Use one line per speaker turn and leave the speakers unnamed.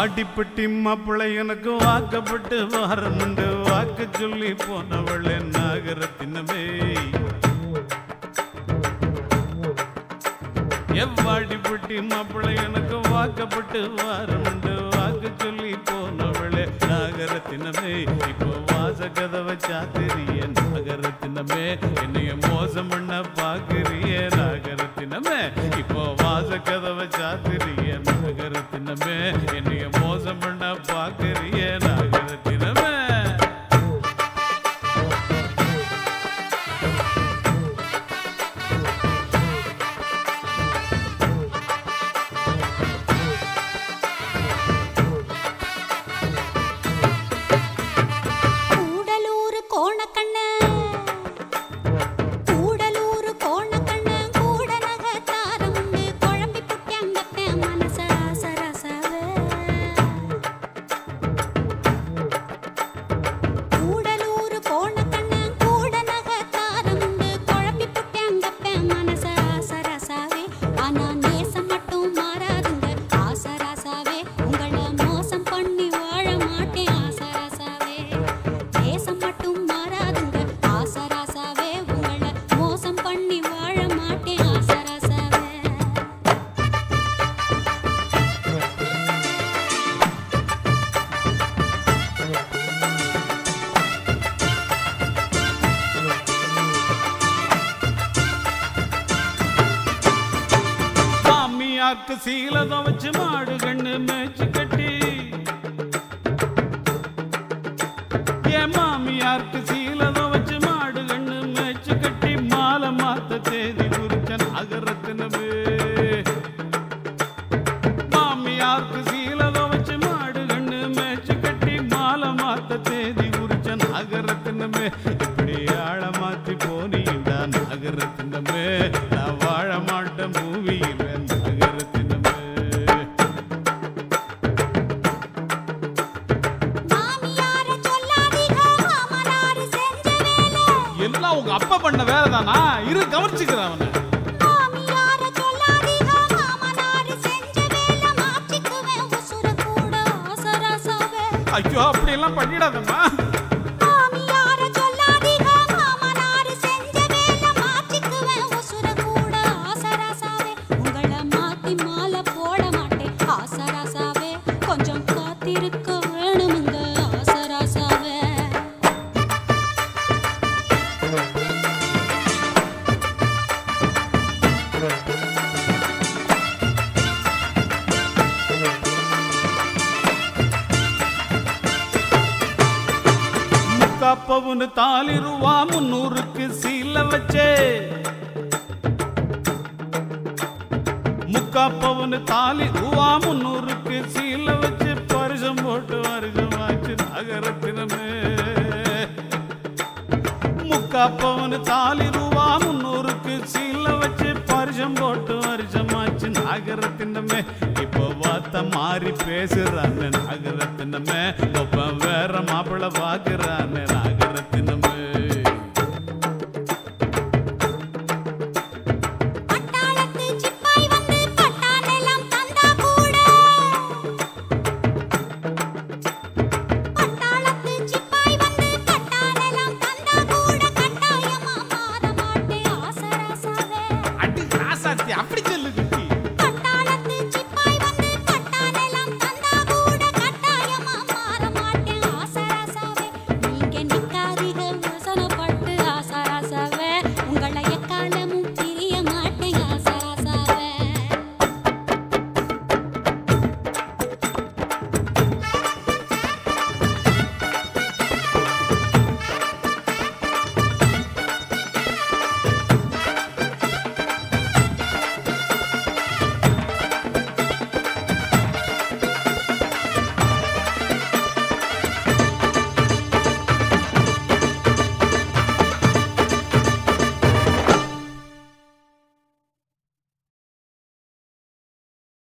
வாடிப்பட்டி மாப்பிள்ளை எனக்கு வாக்கப்பட்டு வாரமுண்டு வாக்கு சொல்லி போனவளே நாகரத்தினமே எவ்வாடிப்பட்டி மாப்பிள்ளை எனக்கு வாக்கப்பட்டு வாரமுண்டு வாக்கு சொல்லி போனவளே நாகரத்தினமே இப்போ வாச கதவை சாத்திரிய நாகரத்தினமே என்னைய மோசம் பண்ண பாக்குறிய நாகரத்தினமே இப்போ வாச கதவை சாத்திரிய நாகரத்தினமே என்னைய மோசம் பண்ண பாக்குறிய நாகரத்தினமே
கூடலூர் கோணக்கண்ண கூடலூர் கோணக்கண்ண கூட நகத்தாரமுண்டு குழம்பி புட்டியங்கத்த மனச ஆசரசவே கூடலூர் கோணக்கண்ண கூட நகத்தாரமுண்டு குழம்பி புட்டியங்கத்த மனச ஆசரசாவே ஆனா நேசம் மட்டும் மாறாதுங்க ஆசரசாவே உங்களை மோசம் பண்ணி வாழ மாட்டேன் ஆசரசாவே தேசம் மட்டும் மாறாதுங்க ஆசராசாவே உங்களை மோசம் பண்ணி வாழ மாட்டேன் ஆசராசாவே
மாமியாக்கு சீலத வச்சு மாடு கண்ணு மேய்ச்சி கட்டி என் மாமியாருக்கு சீலத வச்சு மாடு கண்ணு மேய்ச்சி கட்டி மாலை மாத்த தேதி குறிச்சன் அகரத்தினவே மாமியாருக்கு சீலத வச்சு மாடு கண்ணு மேய்ச்சி கட்டி மாலை மாத்த தேதி குறிச்சன் அகரத்தினமே இப்படி ஆழ மாத்தி போனீண்டா நகரத்தினமே நான் வாழ மாட்டேன் பூமியில் நகரத்தினமே
மாமியார சொல்லாதீங்க மாமனாரு செஞ்ச வேலை
எல்லாம் உங்க அப்பா பண்ண வேலை தானா இரு கவனிச்சுக்கிறேன் அவனை
மாமியார சொல்லாதீங்க மாமனாரு செஞ்ச வேலை மாற்றிக்குவேன் உசுர கூட ஆசராசாவே
ஐயோ அப்படி எல்லாம் பண்ணிடாதம்மா
மாமியார சொல்லாதீங்க மாமனாரு செஞ்ச வேலை மாற்றிக்குவேன் உசுர கூட ஆசராசாவே உங்களை மாத்தி மாலை போட மாட்டேன் ஆசராசாவே கொஞ்சம் காத்திருக்க வேணுமுங்க ஆசராசாவே
முக்காப்பவுன்னு தாலி ரூபா முன்னூறுக்கு சீல வச்சே முக்காப்பவுன்னு தாலி ரூபா முன்னூறுக்கு சீல வச்சு பரிசம் போட்டு வருஷமாச்சு நகரத்தினமே முக்காப்பவுன்னு தாலி ரூபா முன்னூறுக்கு சீல வச்சு பரிசம் போட்டு வருஷமாச்சு நகரத்தினமே இப்போ வார்த்தை மாறி பேசுறான்னு நகரத்தினமே ஒப்ப வேற மாப்பிள்ளை பாக்குறான்